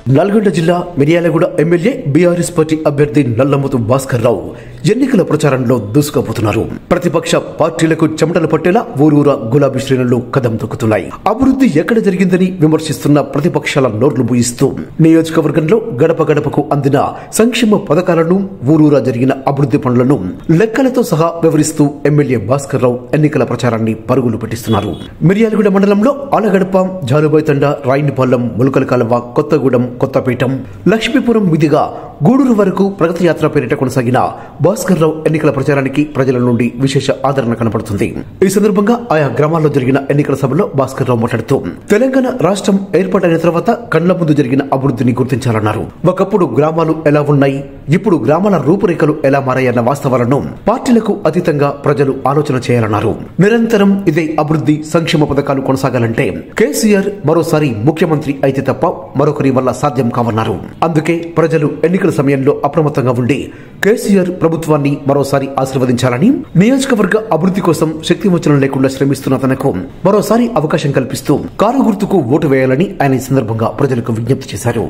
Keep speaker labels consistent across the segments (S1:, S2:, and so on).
S1: నల్గొండ జిల్లా Miryalaguda MLA BRS party అభ్యర్థి నల్లమతు భాస్కర్ రావు ఎన్నికల ప్రచారంలో దూసుకుపోతున్నారు ప్రతిపక్ష పార్టీలకు చెమటలు పట్టేలా ఊరూరా గులాబీ శ్రేణులు కదం తొక్కుతున్నాయి అభివృద్ధి ఎక్కడ జరిగిందని విమర్శిస్తున్న ప్రతిపక్షాల నోర్లు బూయిస్తూ నియోజకవర్గంలో గడప గడపకు అందిన సంక్షేమ పథకాలను ఊరూరా జరిగిన అభివృద్ధి పనులను లెక్కలతో సహా వివరిస్తూ ఎమ్మెల్యే భాస్కర్ రావు ఎన్నికల ప్రచారాన్ని పరుగులు పెట్టిస్తున్నారు మిర్యాలగూడ మండలంలో ఆలగడప జాలుబైతండ రాయినిపాలెం ములకల కాలువ కొత్తగూడెం కొత్తపేటం లక్ష్మీపురం మీదుగా గూడూరు వరకు ప్రగతి యాత్ర పేరిట కొనసాగిన భాస్కర్ రావు ఎన్నికల ప్రచారానికి ప్రజల నుండి విశేష ఆదరణ కనపడుతుంది ఈ సందర్భంగా ఆయా గ్రామాల్లో జరిగిన ఎన్నికల సభలో భాస్కర్ రావు మాట్లాడుతూ తెలంగాణ రాష్ట్రం ఏర్పాటైన తర్వాత కండ్ల ముందు జరిగిన అభివృద్ధిని గుర్తించాలన్నారు ఒకప్పుడు గ్రామాలు ఎలా ఉన్నాయి ఇప్పుడు గ్రామాల రూపురేఖలు ఎలా మారాయన్న వాస్తవాలను పార్టీలకు అతీతంగా ప్రజలు ఆలోచన చేయాలన్నారు నిరంతరం ఇదే అభివృద్ధి సంక్షేమ పథకాలు కొనసాగాలంటే కేసీఆర్ మరోసారి ముఖ్యమంత్రి అయితే తప్ప మరొకరి వల్ల సాధ్యం కావన్నారు అందుకే ప్రజలు ఎన్నికల సమయంలో అప్రమత్తంగా ఉండి కేసీఆర్ ప్రభుత్వాన్ని మరోసారి ఆశీర్వదించాలని నియోజకవర్గ అభివృద్ధి కోసం శక్తివంచనం లేకుండా శ్రమిస్తున్న తనకు మరోసారి అవకాశం కల్పిస్తూ కారు గుర్తుకు ఓటు వేయాలని ఆయన ఈ సందర్భంగా ప్రజలకు విజ్ఞప్తి చేశారు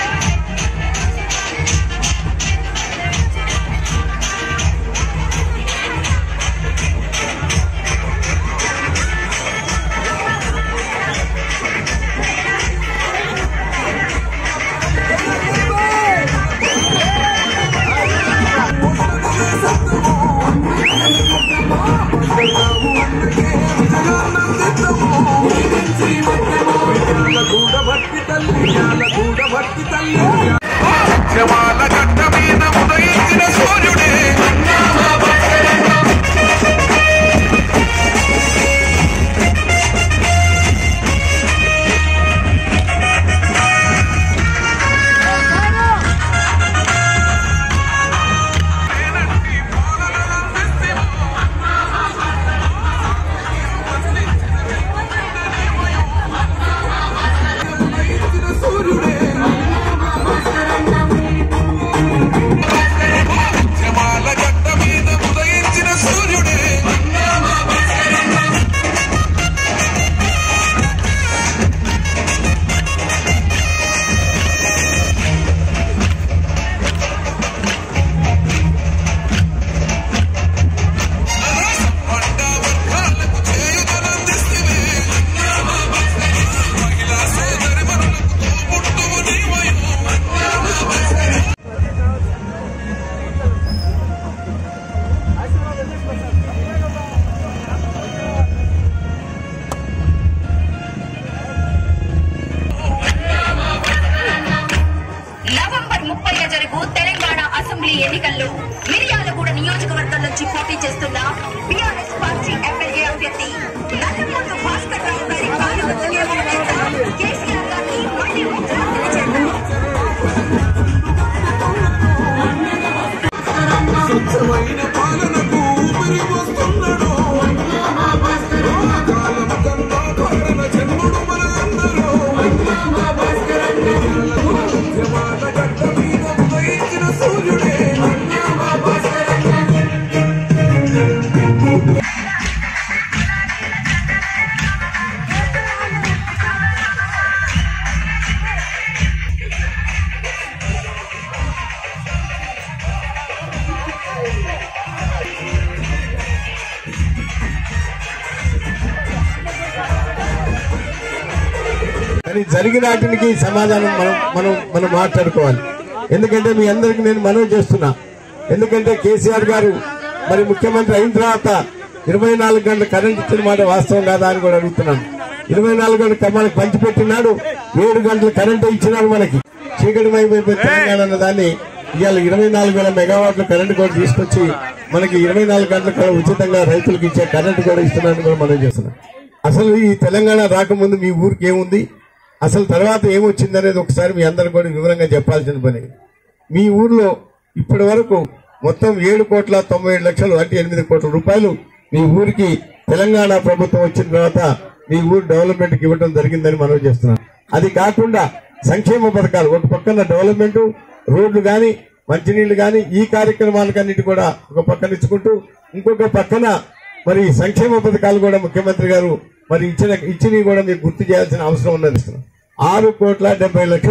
S2: గూడభట్టి తల్లి గూడభట్టి తల్లి
S3: జమాల గడ్డ మీద ఉదయించిన సూర్యుడే
S2: ఉదయించిన సూర్యుడే
S3: జమాల గడ్డ మీద ఉదయించిన సూర్యుడే పండ వర్గాలకు చేయుదనందిస్తే మహిళా సోదరి మనులకు తోబుట్టువు నీవయో
S4: నవంబర్ ముప్పై జరుగు తెలంగాణ అసెంబ్లీ ఎన్నికల్లో మిర్యాలగూడ నియోజకవర్గం నుంచి పోటీ చేస్తున్న బీఆర్ఎస్ పార్టీ ఎమ్మెల్యే అభ్యర్థి నల్లమూరు భాస్కర్ రావు గారి కార్యకర్తగా కేసీఆర్ గారిని మళ్లీ ముఖ్యమంత్రి చేద్దాం
S2: స్వచ్ఛమైన పాలనకు ఊపిరి వస్తున్నాడు కాలం కన్నా పాలన జన్ముడు మనందరూ జమాల గడ్డ మీద ఉదయించిన సూర్యుడే
S5: కానీ జరిగిన వాటికి సమాధానం మనం మనం మనం మాట్లాడుకోవాలి ఎందుకంటే మీ అందరికి నేను మనవి చేస్తున్నా ఎందుకంటే కేసీఆర్ గారు మరి ముఖ్యమంత్రి అయిన తర్వాత ఇరవై నాలుగు గంటల కరెంట్ ఇచ్చిన మాట వాస్తవం కాదా అని కూడా అడుగుతున్నాను ఇరవై నాలుగు గంటల మనకి పంచిపెట్టినాడు ఏడు గంటల కరెంట్ ఇచ్చినాడు మనకి చీకటి అయిపోయి తెలంగాణ అన్న దాన్ని ఇవాళ ఇరవై నాలుగు వేల మెగావాట్ల కరెంట్ కూడా తీసుకొచ్చి మనకి ఇరవై నాలుగు గంటల కాలం ఉచితంగా రైతులకు ఇచ్చే కరెంట్ కూడా ఇస్తున్నారని కూడా మనం చేస్తున్నాం అసలు ఈ తెలంగాణ రాకముందు మీ ఊరికి ఏముంది అసలు తర్వాత ఏమొచ్చింది అనేది ఒకసారి మీ అందరు కూడా వివరంగా చెప్పాల్సిన పని మీ ఊర్లో ఇప్పటి వరకు మొత్తం ఏడు కోట్ల తొంభై ఏడు లక్షలు అంటే ఎనిమిది కోట్ల రూపాయలు మీ ఊరికి తెలంగాణ ప్రభుత్వం వచ్చిన తర్వాత మీ ఊరు డెవలప్మెంట్ కి ఇవ్వడం జరిగిందని మనం చేస్తున్నాం అది కాకుండా సంక్షేమ పథకాలు ఒక పక్కన డెవలప్మెంట్ రోడ్లు గాని మంచినీళ్లు గాని ఈ కార్యక్రమాలకన్నిటి కూడా ఒక పక్కన ఇచ్చుకుంటూ ఇంకొక పక్కన మరి సంక్షేమ పథకాలు కూడా ముఖ్యమంత్రి గారు మరి ఇచ్చిన ఇచ్చినవి కూడా మీకు గుర్తు చేయాల్సిన అవసరం ఉన్నది ఆరు కోట్ల డెబ్బై లక్షలు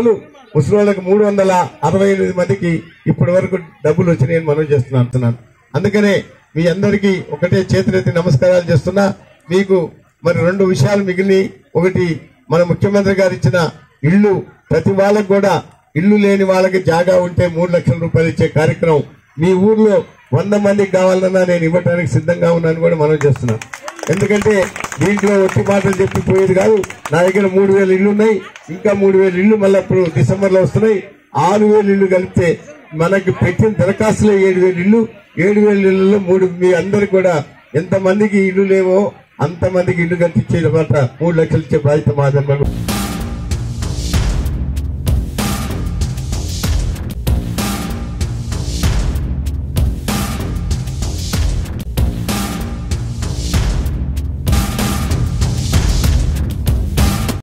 S5: ముసలిళ్ళకి మూడు వందల అరవై ఎనిమిది మందికి ఇప్పటి వరకు డబ్బులు వచ్చినాయని మనం చేస్తున్నాను అంటున్నాను అందుకనే మీ అందరికీ ఒకటే చేతులెత్తి నమస్కారాలు చేస్తున్నా మీకు మరి రెండు విషయాలు మిగిలి ఒకటి మన ముఖ్యమంత్రి గారు ఇచ్చిన ఇల్లు ప్రతి వాళ్ళకు కూడా ఇల్లు లేని వాళ్ళకి జాగా ఉంటే మూడు లక్షల రూపాయలు ఇచ్చే కార్యక్రమం మీ ఊర్లో వంద మందికి కావాలన్నా నేను ఇవ్వడానికి సిద్ధంగా ఉన్నాను కూడా మనం చేస్తున్నాం ఎందుకంటే దీంట్లో ఒట్టి మాటలు చెప్పి పోయేది కాదు నా దగ్గర మూడు వేల ఇల్లు ఉన్నాయి ఇంకా మూడు వేల ఇల్లు మళ్ళీ ఇప్పుడు డిసెంబర్ లో వస్తున్నాయి ఆరు వేల ఇల్లు కలిపితే మనకి పెట్టిన దరఖాస్తులో ఏడు వేల ఇల్లు ఏడు వేల ఇళ్లలో మూడు మీ అందరికి కూడా ఎంత మందికి ఇల్లు లేవో అంత మందికి ఇల్లు కట్టించే మాట మూడు లక్షలు ఇచ్చే బాధ్యత మాదన్నమాట